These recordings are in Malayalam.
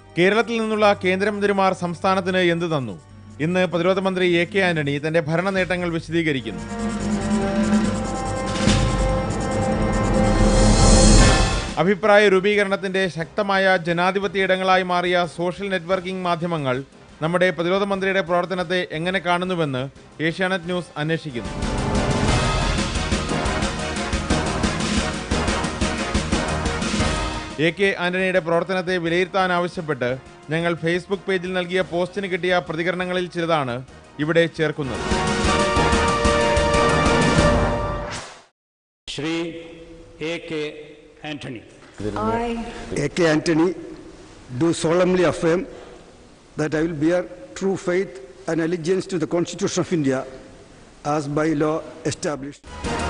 കേരളത്തിൽ നിന്നുള്ള കേന്ദ്രമന്ത്രിമാർ സംസ്ഥാനത്തിന് എന്ത് തന്നു ഇന്ന് പ്രതിരോധ മന്ത്രി എ കെ ആന്റണി തന്റെ ഭരണ നേട്ടങ്ങൾ വിശദീകരിക്കുന്നു അഭിപ്രായ രൂപീകരണത്തിന്റെ ശക്തമായ ജനാധിപത്യ ഇടങ്ങളായി മാറിയ സോഷ്യൽ നെറ്റ്വർക്കിംഗ് മാധ്യമങ്ങൾ നമ്മുടെ പ്രതിരോധ മന്ത്രിയുടെ പ്രവർത്തനത്തെ എങ്ങനെ കാണുന്നുവെന്ന് ഏഷ്യാനെറ്റ് ന്യൂസ് അന്വേഷിക്കുന്നു എ കെ ആന്റണിയുടെ പ്രവർത്തനത്തെ വിലയിരുത്താൻ ആവശ്യപ്പെട്ട് ഞങ്ങൾ ഫേസ്ബുക്ക് പേജിൽ നൽകിയ പോസ്റ്റിന് കിട്ടിയ പ്രതികരണങ്ങളിൽ ചിലതാണ് ഇവിടെ ചേർക്കുന്നത് Shri A.K. Anthony. I, A.K. Antony, do solemnly affirm that I will bear true faith and allegiance to the Constitution of India as by law established.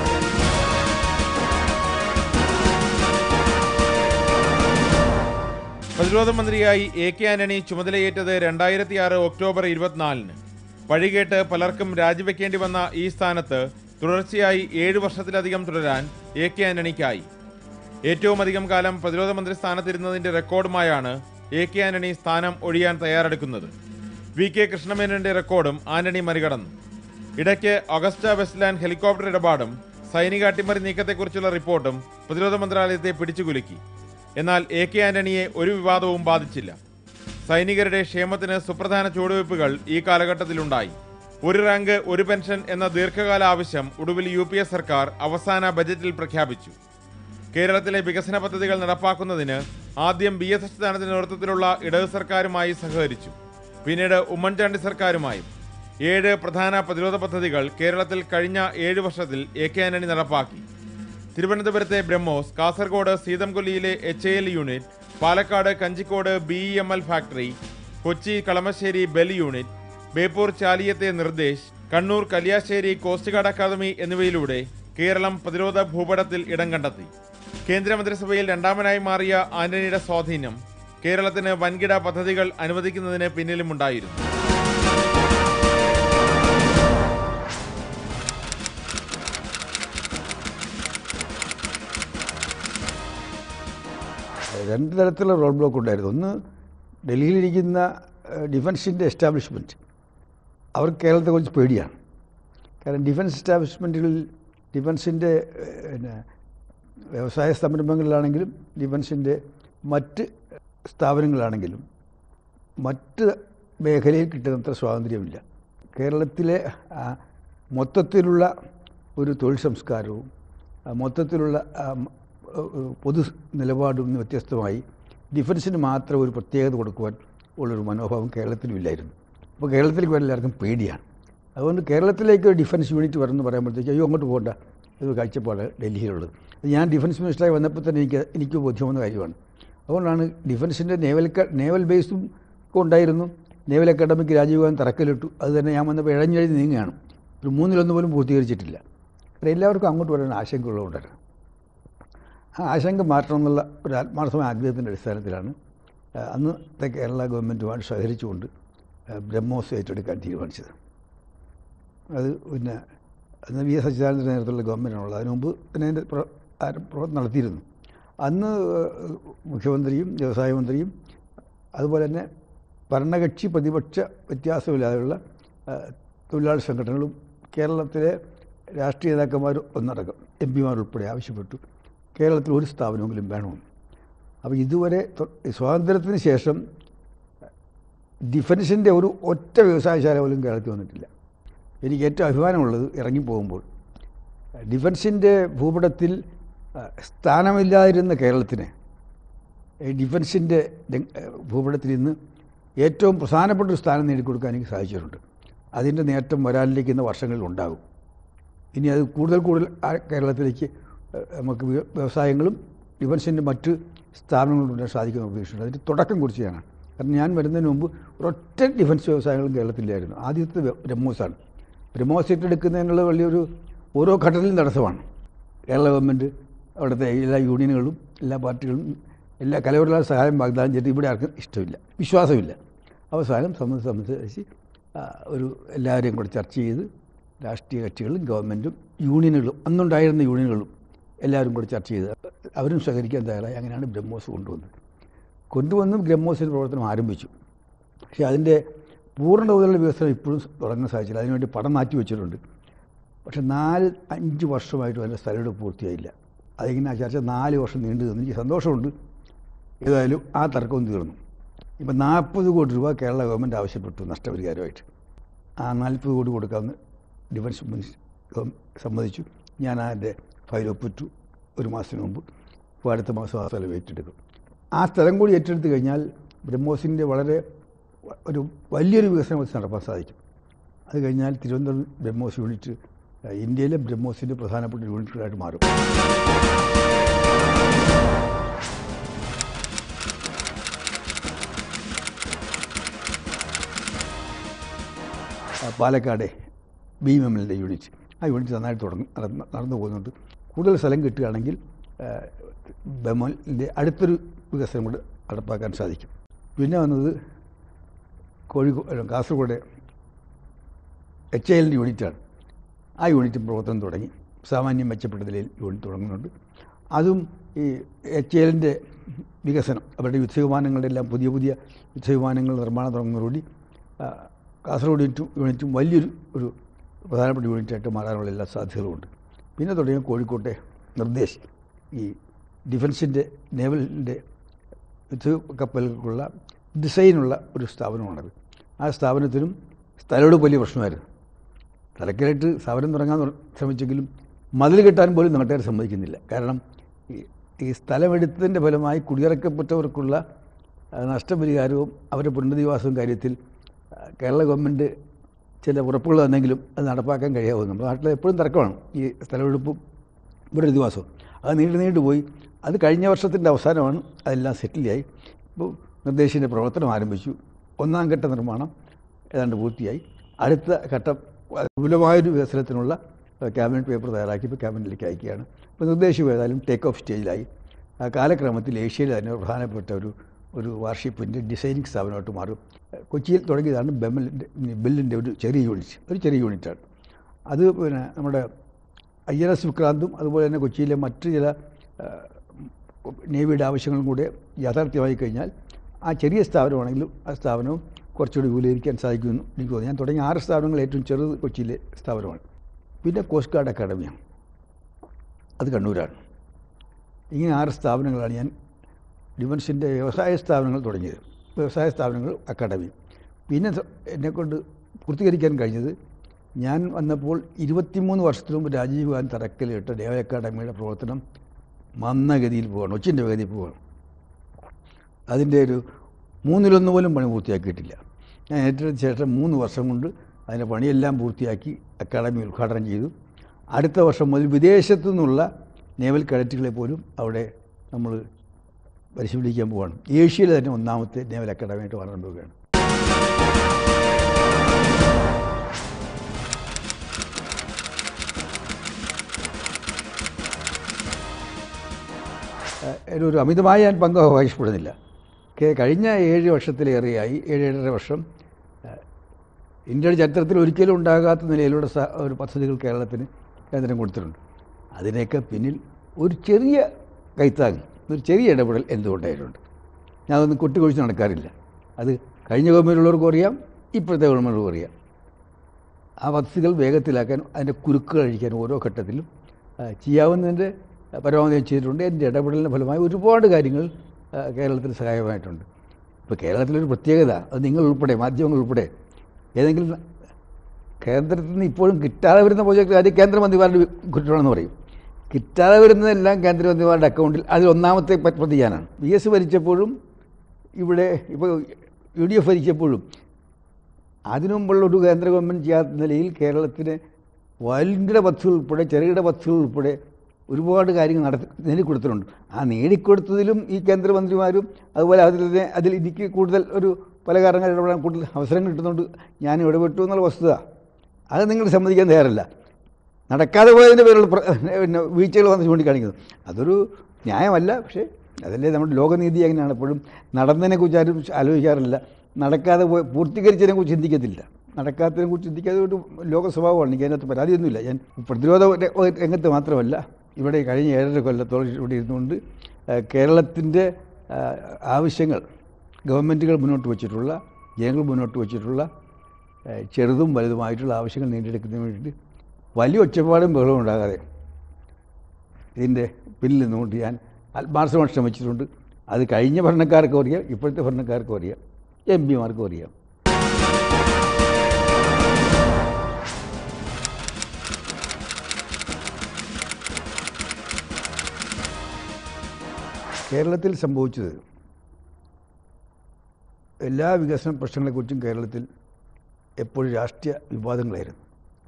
പ്രതിരോധ മന്ത്രിയായി എ കെ ആന്റണി ചുമതലയേറ്റത് രണ്ടായിരത്തി ആറ് ഒക്ടോബർ ഇരുപത്തിനാലിന് വഴികേട്ട് പലർക്കും രാജിവെക്കേണ്ടി വന്ന ഈ സ്ഥാനത്ത് തുടർച്ചയായി ഏഴ് വർഷത്തിലധികം തുടരാൻ എ കെ ആന്റണിക്കായി ഏറ്റവും അധികം കാലം പ്രതിരോധ മന്ത്രി സ്ഥാനത്തിരുന്നതിന്റെ റെക്കോർഡുമായാണ് എ കെ ആന്റണി സ്ഥാനം ഒഴിയാൻ തയ്യാറെടുക്കുന്നത് വി കെ കൃഷ്ണമേനോന്റെ റെക്കോർഡും ആന്റണി മറികടന്നു ഇടയ്ക്ക് അഗസ്റ്റ വെസ്റ്റ്ലാൻഡ് ഹെലികോപ്റ്റർ ഇടപാടും സൈനിക അട്ടിമറി നീക്കത്തെക്കുറിച്ചുള്ള റിപ്പോർട്ടും പ്രതിരോധ മന്ത്രാലയത്തെ പിടിച്ചുകുലുക്കി എന്നാൽ എ കെ ആന്റണിയെ ഒരു വിവാദവും ബാധിച്ചില്ല സൈനികരുടെ ക്ഷേമത്തിന് സുപ്രധാന ചുവടുവയ്പ്പുകൾ ഈ കാലഘട്ടത്തിലുണ്ടായി ഒരു റാങ്ക് ഒരു പെൻഷൻ എന്ന ദീർഘകാല ആവശ്യം ഒടുവിൽ യു പി എ സർക്കാർ അവസാന ബജറ്റിൽ പ്രഖ്യാപിച്ചു കേരളത്തിലെ വികസന പദ്ധതികൾ നടപ്പാക്കുന്നതിന് ആദ്യം ബി എസ് എസ് നേതൃത്വത്തിലുള്ള ഇടത് സർക്കാരുമായി സഹകരിച്ചു പിന്നീട് ഉമ്മൻചാണ്ടി സർക്കാരുമായും ഏഴ് പ്രധാന പ്രതിരോധ പദ്ധതികൾ കേരളത്തിൽ കഴിഞ്ഞ ഏഴ് വർഷത്തിൽ എ കെ ആന്റണി നടപ്പാക്കി തിരുവനന്തപുരത്തെ ബ്രഹ്മോസ് കാസർഗോഡ് സീതംകൊല്ലിയിലെ H A L unit Palakkad Kanjikode B E M L factory Kochi Kalamassery BEL unit Beypore ചാലിയത്തെ Nirdesh Kannur Kalliasseri coast guard academy എന്നിവയിലൂടെ കേരളം പ്രതിരോധ ഭൂപടത്തിൽ ഇടം കണ്ടെത്തി കേന്ദ്രമന്ത്രിസഭയിൽ രണ്ടാമനായി മാറിയ ആന്റണിയുടെ സ്വാധീനം കേരളത്തിന് വൻകിട പദ്ധതികൾ അനുവദിക്കുന്നതിന് പിന്നിലുമുണ്ടായിരുന്നു രണ്ട് തരത്തിലുള്ള റോഡ് ബ്ലോക്ക് ഉണ്ടായിരുന്നു ഒന്ന് ഡൽഹിയിലിരിക്കുന്ന ഏഹ്, ഡിഫൻസിൻ്റെ എസ്റ്റാബ്ലിഷ്മെൻറ്റ് അവർക്ക് കേരളത്തെ കുറിച്ച് പേടിയാണ് കാരണം ഡിഫൻസ് എസ്റ്റാബ്ലിഷ്മെൻറ്റുകളിൽ ഡിഫൻസിൻ്റെ ഏഹ്, പിന്നെ വ്യവസായ സംരംഭങ്ങളിലാണെങ്കിലും ഡിഫൻസിൻ്റെ മറ്റ് സ്ഥാപനങ്ങളാണെങ്കിലും മറ്റ് മേഖലയിൽ കിട്ടുന്നത്ര സ്വാതന്ത്ര്യമില്ല കേരളത്തിലെ ആ, മൊത്തത്തിലുള്ള ഒരു തൊഴിൽ സംസ്കാരവും ആ, മൊത്തത്തിലുള്ള ആ, മ- ഏഹ് പൊതു നിലപാടും നിന്ന് വ്യത്യസ്തമായി ഡിഫൻസിന് മാത്രം ഒരു പ്രത്യേകത കൊടുക്കുവാൻ ഉള്ളൊരു മനോഭാവം കേരളത്തിലും ഇല്ലായിരുന്നു അപ്പോൾ കേരളത്തിലേക്ക് വരാൻ എല്ലാവർക്കും പേടിയാണ് അതുകൊണ്ട് കേരളത്തിലേക്ക് ഒരു ഡിഫൻസ് യൂണിറ്റ് വരണമെന്ന് പറയുമ്പോഴത്തേക്ക് അയ്യോ അങ്ങോട്ട് പോകണ്ട ഇത് കാഴ്ചപ്പാട് ഡൽഹിയിലുള്ളത് അത് ഞാൻ ഡിഫൻസ് മിനിസ്റ്ററായി വന്നപ്പോൾ തന്നെ എനിക്ക് എനിക്ക് ബോധ്യമെന്ന കാര്യമാണ് അതുകൊണ്ടാണ് ഡിഫൻസിൻ്റെ നേവൽ ക- നേവൽ ബേസും ഒക്കെ ഉണ്ടായിരുന്നു നേവൽ അക്കാഡമിക്ക് രാജീവ് ഗാന്ധി തറക്കല്ലിട്ടു അത് തന്നെ ഞാൻ വന്നപ്പോൾ ഇഴഞ്ഞഴഞ്ഞ് നീങ്ങുകയാണ് ഒരു മൂന്നിലൊന്ന് പോലും പൂർത്തീകരിച്ചിട്ടില്ല കാരണം എല്ലാവർക്കും അങ്ങോട്ട് വരാൻ ആശങ്കയുള്ളതുകൊണ്ടാണ് ആ ആശങ്ക മാറ്റണം എന്നുള്ള ഒരു ആത്മാർത്ഥമായ ആഗ്രഹത്തിൻ്റെ അടിസ്ഥാനത്തിലാണ് ആ, അന്നത്തെ കേരള ഗവൺമെൻറ്റുമായി സഹകരിച്ചുകൊണ്ട് ആ, ബ്രഹ്മോസ് ഏറ്റെടുക്കാൻ തീരുമാനിച്ചത് അത് പിന്നെ അന്ന് വി എസ് അച്യുതാനന്ദൻ്റെ നേതൃത്വത്തിലുള്ള ഗവൺമെൻറ്റാണുള്ളത് അതിന് മുമ്പ് തന്നെ അതിൻ്റെ പ്ര ആരം- പ്രവർത്തനം നടത്തിയിരുന്നു അന്ന് ഏഹ്, മുഖ്യമന്ത്രിയും വ്യവസായ മന്ത്രിയും അതുപോലെ തന്നെ ഭരണകക്ഷി പ്രതിപക്ഷ വ്യത്യാസമില്ലാതെയുള്ള ആ, തൊഴിലാളി സംഘടനകളും കേരളത്തിലെ രാഷ്ട്രീയ നേതാക്കന്മാർ ഒന്നടക്കം എം പിമാർ ഉൾപ്പെടെ ആവശ്യപ്പെട്ടു കേരളത്തിൽ ഒരു സ്ഥാപനമെങ്കിലും വേണമെന്ന് അപ്പോൾ ഇതുവരെ തൊ- സ്വാതന്ത്ര്യത്തിന് ശേഷം ഡിഫൻസിൻ്റെ ഒരു ഒറ്റ വ്യവസായശാല പോലും കേരളത്തിൽ വന്നിട്ടില്ല എനിക്ക് ഏറ്റവും അഭിമാനമുള്ളത് ഇറങ്ങിപ്പോകുമ്പോൾ ഡിഫൻസിൻ്റെ ഭൂപടത്തിൽ ആ, സ്ഥാനമില്ലാതിരുന്ന കേരളത്തിന് ഈ ഡിഫൻസിൻ്റെ രംഗ- ഭൂപടത്തിൽ ഇന്ന് ഏറ്റവും പ്രധാനപ്പെട്ട ഒരു സ്ഥാനം നേടിക്കൊടുക്കാൻ എനിക്ക് സാധിച്ചിട്ടുണ്ട് അതിൻ്റെ നേട്ടം വരാനിരിക്കുന്ന വർഷങ്ങളിൽ ഉണ്ടാകും ഇനി അത് കൂടുതൽ കൂടുതൽ ആ കേരളത്തിലേക്ക് ഏഹ്, നമുക്ക് വ്യ- വ്യവസായങ്ങളും ഡിഫൻസിൻ്റെ മറ്റ് സ്ഥാപനങ്ങളും കൊണ്ടുവരാൻ സാധിക്കുന്ന പ്രതീക്ഷയുണ്ട് അതിൻ്റെ തുടക്കം കുറിച്ചാണ് കാരണം ഞാൻ വരുന്നതിന് മുമ്പ് ഒരൊറ്റ ഡിഫൻസ് വ്യവസായങ്ങളും കേരളത്തിലായിരുന്നു ആദ്യത്തെ വ്യ- ബ്രഹ്മോസാണ് ബ്രഹ്മോസ് ഏറ്റെടുക്കുന്നതിനുള്ള വലിയൊരു ഓരോ ഘട്ടത്തിലും തടസ്സമാണ് കേരള ഗവൺമെൻറ് അവിടുത്തെ എല്ലാ യൂണിയനുകളും എല്ലാ പാർട്ടികളും എല്ലാ കലവരുടെ സഹായം വാഗ്ദാനം ചെയ്തിട്ട് ഇവിടെ ആർക്കും ഇഷ്ടമില്ല വിശ്വാസമില്ല അവസാനം സംബന്ധിച്ച് സംബന്ധിച്ച് ആ, ഒരു എല്ലാവരെയും കൂടെ ചർച്ച ചെയ്ത് രാഷ്ട്രീയ കക്ഷികളും ഗവൺമെൻറ്റും യൂണിയനുകളും അന്നുണ്ടായിരുന്ന യൂണിയനുകളും എല്ലാവരും കൂടെ ചർച്ച ചെയ്ത് അവരും സഹകരിക്കാൻ തയ്യാറായി അങ്ങനെയാണ് ബ്രഹ്മോസ് കൊണ്ടുവന്നത് കൊണ്ടുവന്ന് ബ്രഹ്മോസിൻ്റെ പ്രവർത്തനം ആരംഭിച്ചു പക്ഷേ അതിൻ്റെ പൂർണ്ണ തോതിലുള്ള വികസനം ഇപ്പോഴും തുടങ്ങാൻ സാധിച്ചില്ല അതിനുവേണ്ടി പണം മാറ്റി വെച്ചിട്ടുണ്ട് പക്ഷേ നാല് അഞ്ച് വർഷമായിട്ടും അതിൻ്റെ സ്ഥലമെടുപ്പ് പൂർത്തിയായില്ല അതിങ്ങനെ ആ ചർച്ച നാല് വർഷം നീണ്ടു നിന്നു എനിക്ക് സന്തോഷമുണ്ട് ഏതായാലും ആ തർക്കവും തീർന്നു ഇപ്പം നാൽപ്പത് കോടി രൂപ കേരള ഗവൺമെൻറ് ആവശ്യപ്പെട്ടു നഷ്ടപരിഹാരമായിട്ട് ആ നാൽപ്പത് കോടി കൊടുക്കാമെന്ന് ഡിഫൻസ് മിനിസ്റ്റർ ഗവ- സമ്മതിച്ചു ഞാൻ അതിൻ്റെ ഫയൽ ഒപ്പിട്ടു ഒരു മാസത്തിന് മുമ്പ് ഇപ്പോൾ അടുത്ത മാസം ആ സ്ഥലം ഏറ്റെടുക്കും ആ സ്ഥലം കൂടി ഏറ്റെടുത്ത് കഴിഞ്ഞാൽ ബ്രഹ്മോസിൻ്റെ വളരെ വ- ഒരു വലിയൊരു വികസനം വെച്ച് നടത്താൻ സാധിക്കും അത് കഴിഞ്ഞാൽ തിരുവനന്തപുരം ബ്രഹ്മോസ് യൂണിറ്റ് ഏഹ്, ഇന്ത്യയിലെ ബ്രഹ്മോസിൻ്റെ പ്രധാനപ്പെട്ട യൂണിറ്റുകളായിട്ട് മാറും ആ, പാലക്കാട് ബി എം എല്ലിൻ്റെ യൂണിറ്റ് ആ യൂണിറ്റ് നന്നായിട്ട് തുടങ്ങി നടന്ന് നടന്നു പോകുന്നുണ്ട് കൂടുതൽ സ്ഥലം കിട്ടുകയാണെങ്കിൽ ബെമലിൻ്റെ അടുത്തൊരു വികസനം കൂടെ നടപ്പാക്കാൻ സാധിക്കും പിന്നെ വന്നത് കോഴിക്കോട് കാസർഗോഡ് എച്ച് എല്ലിൻ്റെ യൂണിറ്റാണ് ആ യൂണിറ്റ് പ്രവർത്തനം തുടങ്ങി സാമാന്യം മെച്ചപ്പെട്ട നിലയിൽ യൂണിറ്റ് തുടങ്ങുന്നുണ്ട് അതും ഈ എച്ച് എല്ലിൻ്റെ വികസനം അവരുടെ യുദ്ധവിമാനങ്ങളുടെ എല്ലാം പുതിയ പുതിയ യുദ്ധവിമാനങ്ങൾ നിർമ്മാണം തുടങ്ങുന്നതോടുകൂടി ആ, കാസർഗോഡ് യൂണിറ്റും യൂണിറ്റും വലിയൊരു ഒരു പ്രധാനപ്പെട്ട യൂണിറ്റായിട്ട് മാറാനുള്ള എല്ലാ സാധ്യതകളുമുണ്ട് പിന്നെ തുടങ്ങിയ കോഴിക്കോട്ടെ നിർദ്ദേശ് ഈ ഡിഫൻസിൻ്റെ നേവലിൻ്റെ യുദ്ധ കപ്പലുകൾക്കുള്ള ഡിസൈനുള്ള ഒരു സ്ഥാപനമാണത് ആ സ്ഥാപനത്തിനും സ്ഥലമെടുപ്പ് വലിയ പ്രശ്നമായിരുന്നു തലക്കലായിട്ട് സ്ഥാപനം തുടങ്ങാൻ തുട- ശ്രമിച്ചെങ്കിലും മതിൽ കെട്ടാൻ പോലും നാട്ടുകാർ സമ്മതിക്കുന്നില്ല കാരണം ഈ- ഈ സ്ഥലമെടുത്തതിൻ്റെ ഫലമായി കുടിയിറക്കപ്പെട്ടവർക്കുള്ള ആ, നഷ്ടപരിഹാരവും അവരുടെ പുനരധിവാസവും കാര്യത്തിൽ ആ, കേരള ഗവൺമെൻറ് ചില ഉറപ്പുകൾ തന്നെങ്കിലും അത് നടപ്പാക്കാൻ കഴിയാവും നമ്മുടെ നാട്ടിൽ എപ്പോഴും തർക്കമാണ് ഈ സ്ഥലമെടുപ്പും പുനരധിവാസവും അത് നീണ്ടു നീണ്ടു പോയി അത് കഴിഞ്ഞ വർഷത്തിൻ്റെ അവസാനമാണ് അതെല്ലാം സെറ്റിലായി ഇപ്പോൾ നിർദ്ദേശിൻ്റെ പ്രവർത്തനം ആരംഭിച്ചു ഒന്നാം ഘട്ട നിർമ്മാണം ഏതാണ്ട് പൂർത്തിയായി അടുത്ത ഘട്ടം വിപുലമായൊരു വികസനത്തിനുള്ള ഏഹ്, ക്യാബിനറ്റ് പേപ്പർ തയ്യാറാക്കി ഇപ്പോൾ ക്യാബിനറ്റിലേക്ക് അയക്കുകയാണ് ഇപ്പോൾ നിർദ്ദേശം ഏതായാലും ടേക്ക് ഓഫ് സ്റ്റേജിലായി ആ കാലക്രമത്തിൽ ഏഷ്യയിലെ തന്നെ പ്രധാനപ്പെട്ട ഒരു ഒരു വാർഷിപ്പിൻ്റെ ഡിസൈനിങ് സ്ഥാപനമായിട്ട് മാറും ഏഹ്, കൊച്ചിയിൽ തുടങ്ങിയതാണ് ബെമ്മലിൻ്റെ ബില്ലിൻ്റെ ഒരു ചെറിയ യൂണിറ്റ് ഒരു ചെറിയ യൂണിറ്റാണ് അത് പിന്നെ നമ്മുടെ ഐ എൻ എസ് വിക്രാന്തും അതുപോലെ തന്നെ കൊച്ചിയിലെ മറ്റ് ചില ആ, നേവിയുടെ ആവശ്യങ്ങളും കൂടെ യാഥാർത്ഥ്യമായി കഴിഞ്ഞാൽ ആ ചെറിയ സ്ഥാപനമാണെങ്കിലും ആ സ്ഥാപനവും കുറച്ചുകൂടി വിപുലീകരിക്കാൻ സാധിക്കുമെന്ന് എനിക്ക് തോന്നുന്നു ഞാൻ തുടങ്ങിയ ആറ് സ്ഥാപനങ്ങൾ ഏറ്റവും ചെറുത് കൊച്ചിയിലെ സ്ഥാപനമാണ് പിന്നെ കോസ്റ്റ് ഗാർഡ് അക്കാഡമിയാണ് അത് കണ്ണൂരാണ് ഇങ്ങനെ ആറ് സ്ഥാപനങ്ങളാണ് ഞാൻ ഡിഫൻസിൻ്റെ വ്യവസായ സ്ഥാപനങ്ങൾ തുടങ്ങിയത് വ്യവസായ സ്ഥാപനങ്ങൾ അക്കാഡമി പിന്നെ സ- എന്നെക്കൊണ്ട് പൂർത്തീകരിക്കാൻ കഴിഞ്ഞത് ഞാൻ വന്നപ്പോൾ ഇരുപത്തിമൂന്ന് വർഷത്തിന് മുമ്പ് രാജീവ് ഗാന്ധി തറക്കലിട്ട നേവൽ അക്കാഡമിയുടെ പ്രവർത്തനം മന്ദഗതിയിൽ പോവാണ് ഒച്ചിൻ്റെ വേഗതയിൽ പോവാണ് അതിൻ്റെ ഒരു മൂന്നിലൊന്ന് പോലും പണി പൂർത്തിയാക്കിയിട്ടില്ല ഞാൻ ഏറ്റെടുത്ത ശേഷം മൂന്ന് വർഷം കൊണ്ട് അതിൻ്റെ പണിയെല്ലാം പൂർത്തിയാക്കി അക്കാഡമി ഉദ്ഘാടനം ചെയ്തു അടുത്ത വർഷം മുതൽ വിദേശത്തു നിന്നുള്ള നേവൽ കേഡറ്റുകളെ പോലും അവിടെ നമ്മൾ പരിശീലിക്കാൻ പോവാണ് ഏഷ്യയിലെ തന്നെ ഒന്നാമത്തെ നേവൽ അക്കാഡമിയായിട്ട് വളർന്നു പോവുകയാണ് ഏഹ് ഒരു അമിതമായ ഞാൻ പങ്ക് അവകാശപ്പെടുന്നില്ല കെ- കഴിഞ്ഞ ഏഴ് വർഷത്തിലേറെയായി ഏഴേഴര വർഷം ഏഹ് ഇന്ത്യയുടെ ചരിത്രത്തിൽ ഒരിക്കലും ഉണ്ടാകാത്ത നിലയിലുള്ള സ- ഒരു പദ്ധതികൾ കേരളത്തിന് കേന്ദ്രം കൊടുത്തിട്ടുണ്ട് അതിനൊക്കെ പിന്നിൽ ഒരു ചെറിയ കൈത്താങ് ഒരു ചെറിയ ഇടപെടൽ എന്തുകൊണ്ടായിട്ടുണ്ട് ഞാനതൊന്നും കൊട്ടിക്കൊഴിച്ച് നടക്കാറില്ല അത് കഴിഞ്ഞ ഗവൺമെൻറ്റുള്ളവർക്കും അറിയാം ഇപ്പോഴത്തെ ഗവൺമെൻറ്റും അറിയാം ആ പദ്ധതികൾ വേഗത്തിലാക്കാനും അതിൻ്റെ കുരുക്കുകൾ അഴിക്കാനും ഓരോ ഘട്ടത്തിലും ആ, ചെയ്യാവുന്നതിൻ്റെ പരമാവധി ഞാൻ ചെയ്തിട്ടുണ്ട് എൻ്റെ ഇടപെടലിൻ്റെ ഫലമായി ഒരുപാട് കാര്യങ്ങൾ ആ, കേരളത്തിന് സഹായമായിട്ടുണ്ട് ഇപ്പോൾ കേരളത്തിലൊരു പ്രത്യേകത അത് നിങ്ങൾ ഉൾപ്പെടെ മാധ്യമങ്ങൾ ഉൾപ്പെടെ ഏതെങ്കിലും കേന്ദ്രത്തിൽ നിന്ന് ഇപ്പോഴും കിട്ടാതെ വരുന്ന പ്രോജക്റ്റ് അത് കേന്ദ്രമന്ത്രിമാരുടെ കുറ്റമാണെന്ന് പറയും കിട്ടാതെ വരുന്നതെല്ലാം കേന്ദ്രമന്ത്രിമാരുടെ അക്കൗണ്ടിൽ അതിൽ ഒന്നാമത്തെ പ- പ്രതി ഞാനാണ് ബി എസ് ഭരിച്ചപ്പോഴും ഇവിടെ ഇപ്പോൾ യു ഡി എഫ് ഭരിച്ചപ്പോഴും അതിനു മുമ്പുള്ള ഒരു കേന്ദ്ര ഗവൺമെൻറ് ചെയ്യാത്ത നിലയിൽ കേരളത്തിന് വൻകിട പദ്ധതികൾ ഉൾപ്പെടെ ചെറുകിട പദ്ധതികൾ ഉൾപ്പെടെ ഒരുപാട് കാര്യങ്ങൾ നടത്തി നേടിക്കൊടുത്തിട്ടുണ്ട് ആ നേടിക്കൊടുത്തതിലും ഈ കേന്ദ്രമന്ത്രിമാരും അതുപോലെ അതിൽ തന്നെ അതിൽ എനിക്ക് കൂടുതൽ ഒരു പല കാരണങ്ങൾ ഇടപെടാൻ കൂടുതൽ അവസരം കിട്ടുന്നുണ്ട് ഞാൻ ഇടപെട്ടു എന്നുള്ള വസ്തുത അത് നിങ്ങൾ സമ്മതിക്കാൻ തയ്യാറല്ല നടക്കാതെ പോയതിൻ്റെ പേരുള്ള പ്ര- പിന്നെ വീഴ്ചകൾ വന്ന് ചൂണ്ടിക്കാണിക്കുന്നത് അതൊരു ന്യായമല്ല പക്ഷേ അതല്ലേ നമ്മുടെ ലോകനീതി അങ്ങനെയാണ് എപ്പോഴും നടന്നതിനെക്കുറിച്ച് ആരും ആലോചിക്കാറില്ല നടക്കാതെ പോയി പൂർത്തീകരിച്ചതിനെക്കുറിച്ച് ചിന്തിക്കത്തില്ല നടക്കാത്തതിനെക്കുറിച്ച് ചിന്തിക്കാതെ ഒരു ലോക സ്വഭാവമാണ് എനിക്ക് അതിനകത്ത് പരാതിയൊന്നുമില്ല ഞാൻ പ്രതിരോധ ര- രംഗത്ത് മാത്രമല്ല ഇവിടെ കഴിഞ്ഞ ഏഴര കൊല്ലത്തോളം ഇവിടെ ഇരുന്നുകൊണ്ട് ഏഹ്, കേരളത്തിൻ്റെ ആ, ആവശ്യങ്ങൾ ഗവൺമെൻറ്റുകൾ മുന്നോട്ട് വച്ചിട്ടുള്ള ജനങ്ങൾ മുന്നോട്ട് വച്ചിട്ടുള്ള ആ, ചെറുതും വലുതുമായിട്ടുള്ള ആവശ്യങ്ങൾ നേടിയെടുക്കുന്നതിന് വേണ്ടിയിട്ട് വലിയ ഒച്ചപ്പാടും ബഹളവും ഉണ്ടാകാതെ ഇതിൻ്റെ പിന്നിൽ നിന്നുകൊണ്ട് ഞാൻ ആത്മാർത്ഥമായി ശ്രമിച്ചിട്ടുണ്ട് അത് കഴിഞ്ഞ ഭരണക്കാർക്കും അറിയാം ഇപ്പോഴത്തെ ഭരണക്കാർക്കും അറിയാം എം പിമാർക്കും അറിയാം കേരളത്തിൽ സംഭവിച്ചത് എല്ലാ വികസന പ്രശ്നങ്ങളെക്കുറിച്ചും കേരളത്തിൽ എപ്പോഴും രാഷ്ട്രീയ വിവാദങ്ങളായിരുന്നു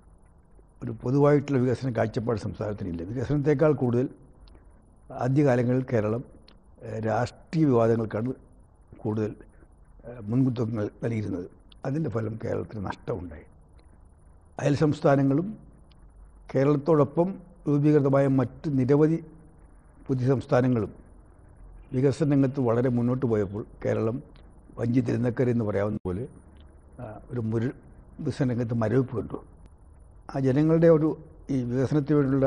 ഒരു പൊതുവായിട്ടുള്ള വികസന കാഴ്ചപ്പാട് സംസ്ഥാനത്തിനില്ല വികസനത്തെക്കാൾ കൂടുതൽ ആദ്യകാലങ്ങളിൽ കേരളം ഏഹ്, രാഷ്ട്രീയ വിവാദങ്ങൾക്കാണ് കൂടുതൽ ഏഹ്, മുൻതൂക്കങ്ങൾ നൽകിയിരുന്നത് അതിൻ്റെ ഫലം കേരളത്തിന് നഷ്ടമുണ്ടായി അയൽ സംസ്ഥാനങ്ങളും കേരളത്തോടൊപ്പം രൂപീകൃതമായ മറ്റ് നിരവധി പുതിയ സംസ്ഥാനങ്ങളും വികസന രംഗത്ത് വളരെ മുന്നോട്ട് പോയപ്പോൾ കേരളം വഞ്ചി തിരുനക്കര എന്ന് പറയാവുന്ന പോലെ ആ, ഒരു മുരു വികസന രംഗത്ത് മരവിപ്പ് കണ്ടു ആ ജനങ്ങളുടെ ഒരു ഈ വികസനത്തിന് വേണ്ടിയുള്ള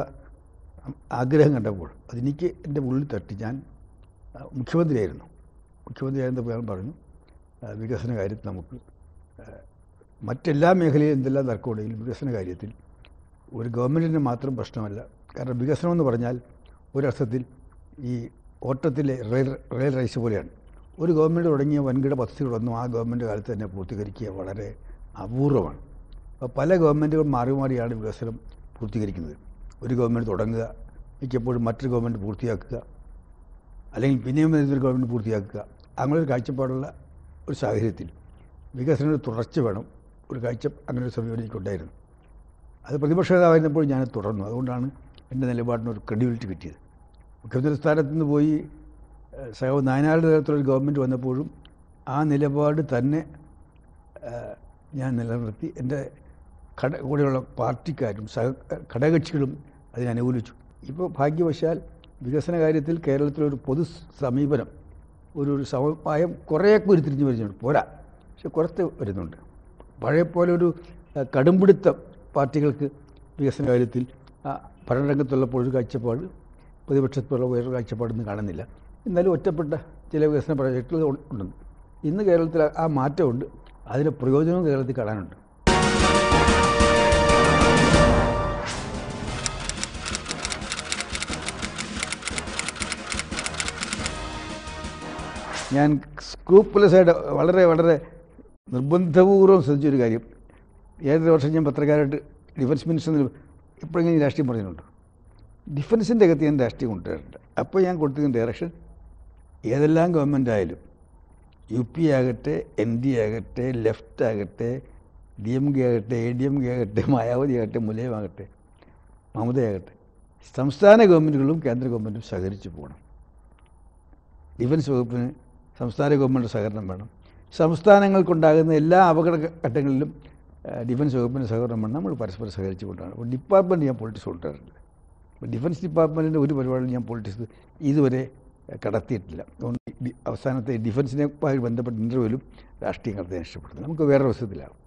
ആഗ്രഹം കണ്ടപ്പോൾ അതെനിക്ക് എൻ്റെ ഉള്ളിൽ തട്ടി ഞാൻ ആ, മുഖ്യമന്ത്രിയായിരുന്നു മുഖ്യമന്ത്രിയായിരുന്നപ്പോൾ ഞാൻ പറഞ്ഞു ആ, വികസന കാര്യത്തിൽ നമുക്ക് ആ, മറ്റെല്ലാ മേഖലയിലും എന്തെല്ലാം തർക്കമുണ്ടെങ്കിലും വികസന കാര്യത്തിൽ ഒരു ഗവൺമെൻറ്റിന് മാത്രം പ്രശ്നമല്ല കാരണം വികസനം എന്ന് പറഞ്ഞാൽ ഒരർത്ഥത്തിൽ ഈ ഓട്ടത്തിലെ റെയിൽ റെയിൽ റൈസ് പോലെയാണ് ഒരു ഗവൺമെൻറ് തുടങ്ങിയ വൻകിട പദ്ധതികളൊന്നും ആ ഗവൺമെൻറ് കാലത്ത് തന്നെ പൂർത്തീകരിക്കുക വളരെ അപൂർവമാണ് അപ്പോൾ പല ഗവൺമെൻറ്റുകൾ മാറി മാറിയാണ് വികസനം പൂർത്തീകരിക്കുന്നത് ഒരു ഗവൺമെൻറ് തുടങ്ങുക മിക്കപ്പോഴും മറ്റൊരു ഗവൺമെൻറ് പൂർത്തിയാക്കുക അല്ലെങ്കിൽ പിന്നെയും വരുന്നൊരു ഗവൺമെൻറ് പൂർത്തിയാക്കുക അങ്ങനെ ഒരു കാഴ്ചപ്പാടുള്ള ഒരു സാഹചര്യത്തിൽ വികസനം ഒരു തുടർച്ച വേണം ഒരു കാഴ്ച അങ്ങനെ ഒരു സമീപനം എനിക്കുണ്ടായിരുന്നു അത് പ്രതിപക്ഷ നേതാവായിരുന്നപ്പോൾ ഞാൻ തുടർന്നു അതുകൊണ്ടാണ് എൻ്റെ നിലപാടിന് ഒരു ക്രെഡിബിലിറ്റി കിട്ടിയത് മുഖ്യമന്ത്രി സ്ഥാനത്ത് നിന്ന് പോയി ഏഹ്, സഹോ നായനാരുടെ നേതൃത്വത്തിൽ ഗവൺമെൻറ് വന്നപ്പോഴും ആ നിലപാട് തന്നെ ഏഹ്, ഞാൻ നിലനിർത്തി എൻ്റെ ഘട കൂടെയുള്ള പാർട്ടിക്കാരും സഹ ഘടകകക്ഷികളും അതിനെ അനുകൂലിച്ചു ഇപ്പോൾ ഭാഗ്യവശാൽ വികസന കാര്യത്തിൽ കേരളത്തിലൊരു പൊതു സമീപനം ഒരു ഒരു സമവായം കുറേയൊക്കെ ഉരുത്തിരിഞ്ഞ് വരുന്നുണ്ട് പോരാ പക്ഷെ കുറച്ച് വരുന്നുണ്ട് പഴയ പോലെ ഒരു അഹ്, കടുംപിടുത്തം പാർട്ടികൾക്ക് വികസന കാര്യത്തിൽ ആ, ഭരണരംഗത്തുള്ളപ്പോൾ ഒരു കാഴ്ചപ്പാട് പ്രതിപക്ഷത്തുള്ള വേറൊരു കാഴ്ചപ്പാടൊന്നും കാണുന്നില്ല എന്നാലും ഒറ്റപ്പെട്ട ചില വികസന പ്രോജക്റ്റുകൾ ഉ- ഉണ്ട് ഇന്ന് കേരളത്തിൽ ആ- ആ മാറ്റമുണ്ട് അതിന് പ്രയോജനവും കേരളത്തിൽ കാണാനുണ്ട് ഞാൻ സ്ക്രൂപ്പുലസായിട്ട് വളരെ വളരെ നിർബന്ധപൂർവ്വം ശ്രദ്ധിച്ചൊരു കാര്യം ഏഴര വർഷം ഞാൻ പത്രക്കാരായിട്ട് ഡിഫൻസ് മിനിസ്റ്റർ എപ്പോഴെങ്കിലും രാഷ്ട്രീയം പറഞ്ഞിട്ടുണ്ട് ഡിഫൻസിൻ്റെ അകത്ത് ഞാൻ രാഷ്ട്രീയം കൊണ്ടുവരണ്ട അപ്പോൾ ഞാൻ കൊടുത്തിരുന്ന ഡയറക്ഷൻ ഏതെല്ലാം ഗവൺമെൻറ് ആയാലും യു പി ആകട്ടെ എൻ ഡി ആകട്ടെ ലെഫ്റ്റ് ആകട്ടെ ഡി എം കെ ആകട്ടെ എ ഡി എം കെ ആകട്ടെ മായാവതി ആകട്ടെ മുലയം ആകട്ടെ മമതയാകട്ടെ സംസ്ഥാന ഗവൺമെൻറ്റുകളും കേന്ദ്ര ഗവൺമെൻറ്റും സഹകരിച്ച് പോകണം ഡിഫൻസ് വകുപ്പിന് സംസ്ഥാന ഗവൺമെൻറ് സഹകരണം വേണം സംസ്ഥാനങ്ങൾക്കുണ്ടാകുന്ന എല്ലാ അപകട ഘട്ടങ്ങളിലും ആ, ഡിഫൻസ് വകുപ്പിന് സഹകരണം വേണം നമ്മൾ പരസ്പരം സഹകരിച്ച് കൊണ്ടാണ് അപ്പോൾ ഡിപ്പാർട്ട്മെൻറ്റ് ഞാൻ പൊളിറ്റിക്സ് കൊണ്ടുവരില്ല അപ്പോൾ ഡിഫൻസ് ഡിപ്പാർട്ട്മെൻറ്റിൻ്റെ ഒരു പരിപാടിയും ഞാൻ പൊളിറ്റിക്സ് ഇതുവരെ കടത്തിയിട്ടില്ല അതുകൊണ്ട് ഡി- അവസാനത്തെ ഡിഫൻസിനുമായി ബന്ധപ്പെട്ട ഇൻ്റർവ്യൂവിലും രാഷ്ട്രീയം കടത്താൻ ഇഷ്ടപ്പെടുന്നു നമുക്ക് വേറെ അവസരത്തിലാവും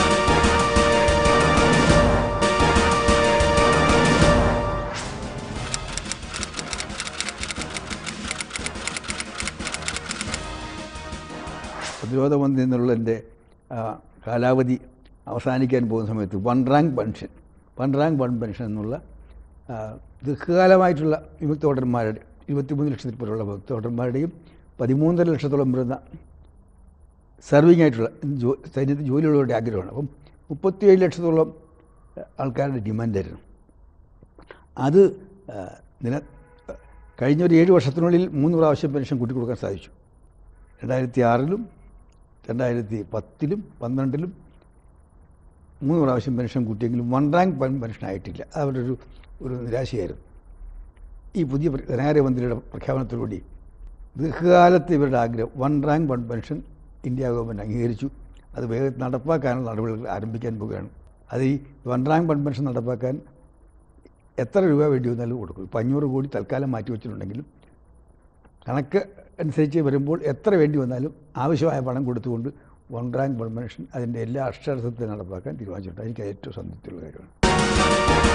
പ്രതിരോധ മന്ത്രി എന്നുള്ള എൻ്റെ ആ, കാലാവധി അവസാനിക്കാൻ പോകുന്ന സമയത്ത് one rank pension one rank one pension എന്നുള്ള ആ, ദീർഘകാലമായിട്ടുള്ള വിമുക്ത വോട്ടർമാരുടെ ഇരുപത്തിമൂന്ന് ലക്ഷത്തിൽ പേരുള്ള വിമുക്ത വോട്ടർമാരുടെയും പതിമൂന്നര ലക്ഷത്തോളം വരുന്ന സർവിങ് ആയിട്ടുള്ള ജോ സൈന്യത്തിൽ ജോലിയുള്ളവരുടെ ആഗ്രഹമാണ് അപ്പം മുപ്പത്തിയേഴ് ലക്ഷത്തോളം ആൾക്കാരുടെ ഡിമാൻഡായിരുന്നു അത് ആ, നില കഴിഞ്ഞ ഒരു ഏഴ് വർഷത്തിനുള്ളിൽ മൂന്ന് പ്രാവശ്യം പെൻഷൻ കൂട്ടിക്കൊടുക്കാൻ സാധിച്ചു രണ്ടായിരത്തി ആറിലും രണ്ടായിരത്തി പത്തിലും പന്ത്രണ്ടിലും മൂന്ന് പ്രാവശ്യം പെൻഷൻ കൂട്ടിയെങ്കിലും വൺ റാങ്ക് പെൻഷൻ ആയിട്ടില്ല അത് അവരുടെ ഒരു ഒരു നിരാശയായിരുന്നു ഈ പുതിയ പ്ര- ധനകാര്യമന്ത്രിയുടെ പ്രഖ്യാപനത്തോടുകൂടി ദീർഘകാലത്ത് ഇവരുടെ ആഗ്രഹം one rank one pension India government അംഗീകരിച്ചു അത് വേഗത്തിൽ നടപ്പാക്കാനുള്ള നടപടികൾ ആരംഭിക്കാൻ പോവുകയാണ് അത് ഈ വൺ റാങ്ക് വൺ പെൻഷൻ നടപ്പാക്കാൻ എത്ര രൂപ വേണ്ടി വന്നാലും കൊടുക്കും ഇപ്പം അഞ്ഞൂറ് കോടി തൽക്കാലം മാറ്റി വെച്ചിട്ടുണ്ടെങ്കിലും കണക്ക് അനുസരിച്ച് വരുമ്പോൾ എത്ര വേണ്ടി വന്നാലും ആവശ്യമായ പണം കൊടുത്തുകൊണ്ട് വൺ റാങ്ക് വൺ പെൻഷൻ അതിൻ്റെ എല്ലാ അക്ഷരാർത്ഥത്തിൽ നടപ്പാക്കാൻ തീരുമാനിച്ചിട്ടുണ്ട് എനിക്ക് ഏറ്റവും സംതൃപ്തിയുള്ള കാര്യമാണ്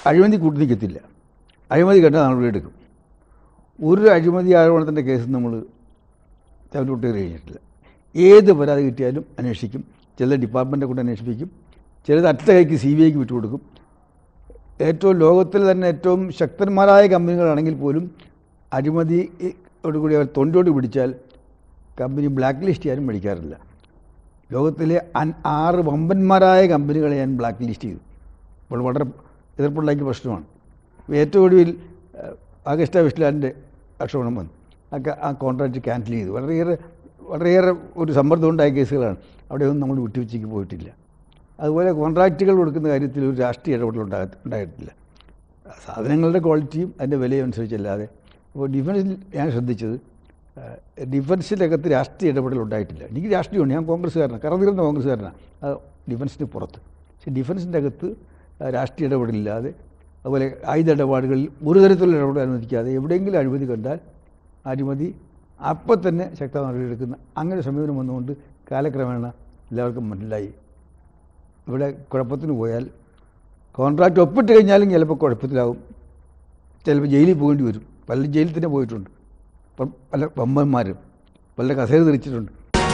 അഴിമതി കൂട്ടി നിൽക്കത്തില്ല അഴിമതി കണ്ടാൽ നടപടി എടുക്കും ഒരു അഴിമതി ആരോപണത്തിൻ്റെ കേസ് നമ്മൾ ചവിട്ട് കയറി കഴിഞ്ഞിട്ടില്ല ഏത് പരാതി കിട്ടിയാലും അന്വേഷിക്കും ചിലത് ഡിപ്പാർട്ട്മെൻറ്റെ കൊണ്ട് അന്വേഷിപ്പിക്കും ചിലത് അറ്റ കൈക്ക് സി ബി ഐക്ക് വിട്ടുകൊടുക്കും ഏറ്റവും ലോകത്തിൽ തന്നെ ഏറ്റവും ശക്തന്മാരായ കമ്പനികളാണെങ്കിൽ പോലും അഴിമതിയോടുകൂടി അവർ തൊണ്ടോട് പിടിച്ചാൽ കമ്പനി ബ്ലാക്ക് ലിസ്റ്റ് ചെയ്യാനും പഠിക്കാറില്ല ലോകത്തിലെ അൻ ആറ് വമ്പന്മാരായ കമ്പനികളെ ഞാൻ ബ്ലാക്ക് ലിസ്റ്റ് ചെയ്തു അപ്പോൾ വളരെ എതിർപ്പുണ്ടാക്കിയ പ്രശ്നമാണ് ഏറ്റവും ഒടുവിൽ ഏഹ്, അഗസ്റ്റ വെസ്റ്റ്ലാൻഡിൻ്റെ ആക്ഷേപണം വന്നു ആ ക- ആ കോൺട്രാക്റ്റ് ക്യാൻസൽ ചെയ്തു വളരെയേറെ വളരെയേറെ ഒരു സമ്മർദ്ദം ഉണ്ടായ കേസുകളാണ് അവിടെയൊന്നും നമ്മൾ വിട്ടുവീഴ്ചയ്ക്ക് പോയിട്ടില്ല അതുപോലെ കോൺട്രാക്റ്റുകൾ കൊടുക്കുന്ന കാര്യത്തിൽ ഒരു രാഷ്ട്രീയ ഇടപെടൽ ഉണ്ടാക ഉണ്ടായിട്ടില്ല സാധനങ്ങളുടെ ക്വാളിറ്റിയും അതിൻ്റെ വിലയും അനുസരിച്ചല്ലാതെ അപ്പോൾ ഡിഫൻസിൽ ഞാൻ ശ്രദ്ധിച്ചത് ഏഹ്, ഡിഫൻസിനകത്ത് രാഷ്ട്രീയ ഇടപെടൽ ഉണ്ടായിട്ടില്ല എനിക്ക് രാഷ്ട്രീയമുണ്ട് ഞാൻ കോൺഗ്രസ്സുകാരനാണ് കറന്നിരുന്ന കോൺഗ്രസ്സുകാരനാണ് അത് ഡിഫൻസിന് പുറത്ത് പക്ഷേ ഡിഫൻസിൻ്റെ അകത്ത് ഏഹ്, രാഷ്ട്രീയ ഇടപെടലില്ലാതെ അതുപോലെ ആയുധ ഇടപാടുകളിൽ ഒരു തരത്തിലുള്ള ഇടപെടൽ അനുവദിക്കാതെ എവിടെയെങ്കിലും അഴിമതി കണ്ടാൽ അഴിമതി അപ്പം തന്നെ ശക്തമായ നടപടിയെടുക്കുന്ന അങ്ങനെ സമീപനം വന്നുകൊണ്ട് കാലക്രമേണ എല്ലാവർക്കും മനസ്സിലായി ഇവിടെ കുഴപ്പത്തിന് പോയാൽ കോൺട്രാക്റ്റ് ഒപ്പിട്ട് കഴിഞ്ഞാലും ചിലപ്പോൾ കുഴപ്പത്തിലാവും ചിലപ്പോൾ ജയിലിൽ പോകേണ്ടി വരും പലരും ജയിലിൽ തന്നെ പോയിട്ടുണ്ട് ഇപ്പം പല വമ്പന്മാരും പല കസേര തിരിച്ചിട്ടുണ്ട്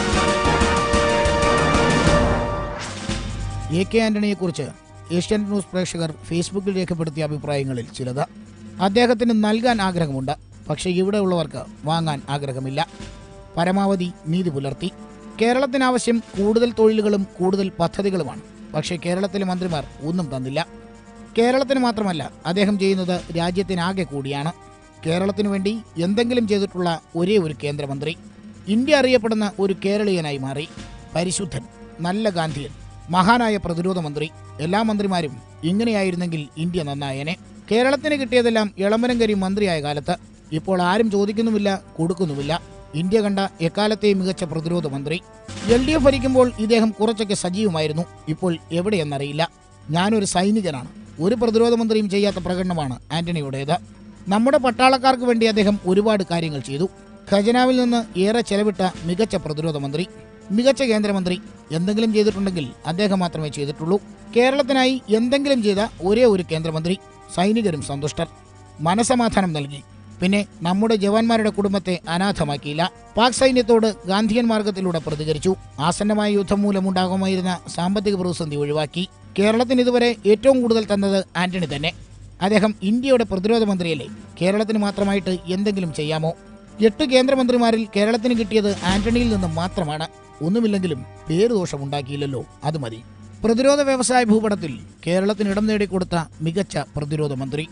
എ കെ ആന്റണിയെക്കുറിച്ച് ഏഷ്യാനെറ്റ് ന്യൂസ് പ്രേക്ഷകർ ഫേസ്ബുക്കിൽ രേഖപ്പെടുത്തിയ അഭിപ്രായങ്ങളിൽ ചിലത് അദ്ദേഹത്തിന് നൽകാൻ ആഗ്രഹമുണ്ട് പക്ഷേ ഇവിടെയുള്ളവർക്ക് വാങ്ങാൻ ആഗ്രഹമില്ല പരമാവധി നീതി പുലർത്തി കേരളത്തിനാവശ്യം കൂടുതൽ തൊഴിലുകളും കൂടുതൽ പദ്ധതികളുമാണ് പക്ഷേ കേരളത്തിലെ മന്ത്രിമാർ ഒന്നും തന്നില്ല കേരളത്തിന് മാത്രമല്ല അദ്ദേഹം ചെയ്യുന്നത് രാജ്യത്തിനാകെ കൂടിയാണ് കേരളത്തിനു വേണ്ടി എന്തെങ്കിലും ചെയ്തിട്ടുള്ള ഒരേ ഒരു കേന്ദ്രമന്ത്രി ഇന്ത്യ അറിയപ്പെടുന്ന ഒരു കേരളീയനായി മാറി പരിശുദ്ധൻ നല്ല ഗാന്ധിയൻ മഹാനായ പ്രതിരോധ മന്ത്രി എല്ലാ മന്ത്രിമാരും ഇങ്ങനെയായിരുന്നെങ്കിൽ ഇന്ത്യ നന്നായേനെ കേരളത്തിന് കിട്ടിയതെല്ലാം ഇളമരങ്കരി മന്ത്രിയായ കാലത്ത് ഇപ്പോൾ ആരും ചോദിക്കുന്നുമില്ല കൊടുക്കുന്നുമില്ല ഇന്ത്യ കണ്ട എക്കാലത്തെയും മികച്ച പ്രതിരോധ മന്ത്രി എൽ ഡി എഫ് ഭരിക്കുമ്പോൾ ഇദ്ദേഹം കുറച്ചൊക്കെ സജീവമായിരുന്നു ഇപ്പോൾ എവിടെയെന്നറിയില്ല ഞാനൊരു സൈനികനാണ് ഒരു പ്രതിരോധ മന്ത്രിയും ചെയ്യാത്ത പ്രകടനമാണ് ആന്റണിയുടേത് നമ്മുടെ പട്ടാളക്കാർക്ക് വേണ്ടി അദ്ദേഹം ഒരുപാട് കാര്യങ്ങൾ ചെയ്തു ഖജനാവിൽ നിന്ന് ഏറെ ചെലവിട്ട മികച്ച പ്രതിരോധ മന്ത്രി മികച്ച കേന്ദ്രമന്ത്രി എന്തെങ്കിലും ചെയ്തിട്ടുണ്ടെങ്കിൽ അദ്ദേഹം മാത്രമേ ചെയ്തിട്ടുള്ളൂ കേരളത്തിനായി എന്തെങ്കിലും ചെയ്ത ഒരേ ഒരു കേന്ദ്രമന്ത്രി സൈനികരും സന്തുഷ്ടർ മനസമാധാനം നൽകി പിന്നെ നമ്മുടെ ജവാന്മാരുടെ കുടുംബത്തെ അനാഥമാക്കിയില്ല പാക് സൈന്യത്തോട് ഗാന്ധിയൻ മാർഗത്തിലൂടെ പ്രതികരിച്ചു ആസന്നമായ യുദ്ധം മൂലമുണ്ടാകുമായിരുന്ന സാമ്പത്തിക പ്രതിസന്ധി ഒഴിവാക്കി കേരളത്തിന് ഇതുവരെ ഏറ്റവും കൂടുതൽ തന്നത് ആന്റണി തന്നെ അദ്ദേഹം ഇന്ത്യയുടെ പ്രതിരോധ മന്ത്രിയല്ലേ കേരളത്തിന് മാത്രമായിട്ട് എന്തെങ്കിലും ചെയ്യാമോ എട്ട് കേന്ദ്രമന്ത്രിമാരിൽ കേരളത്തിന് കിട്ടിയത് ആന്റണിയിൽ നിന്ന് മാത്രമാണ് ഒന്നുമില്ലെങ്കിലും പേരുദോഷമുണ്ടാക്കിയില്ലല്ലോ അത് മതി പ്രതിരോധ വ്യവസായ ഭൂപടത്തിൽ കേരളത്തിന് ഇടം നേടിക്കൊടുത്ത മികച്ച പ്രതിരോധ മന്ത്രി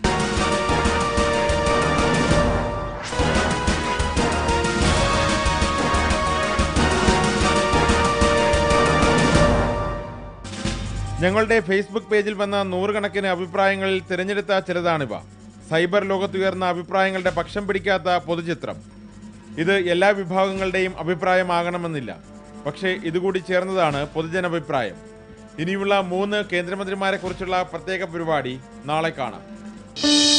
ഞങ്ങളുടെ ഫേസ്ബുക്ക് പേജിൽ വന്ന നൂറുകണക്കിന് അഭിപ്രായങ്ങളിൽ തിരഞ്ഞെടുത്ത ചിലതാണിവ സൈബർ ലോകത്തുയർന്ന അഭിപ്രായങ്ങളുടെ പക്ഷം പിടിക്കാത്ത പൊതുചിത്രം ഇത് എല്ലാ വിഭാഗങ്ങളുടെയും അഭിപ്രായമാകണമെന്നില്ല പക്ഷേ ഇതുകൂടി ചേർന്നതാണ് പൊതുജനാഭിപ്രായം ഇനിയുള്ള മൂന്ന് കേന്ദ്രമന്ത്രിമാരെക്കുറിച്ചുള്ള പ്രത്യേക പരിപാടി നാളെ കാണാം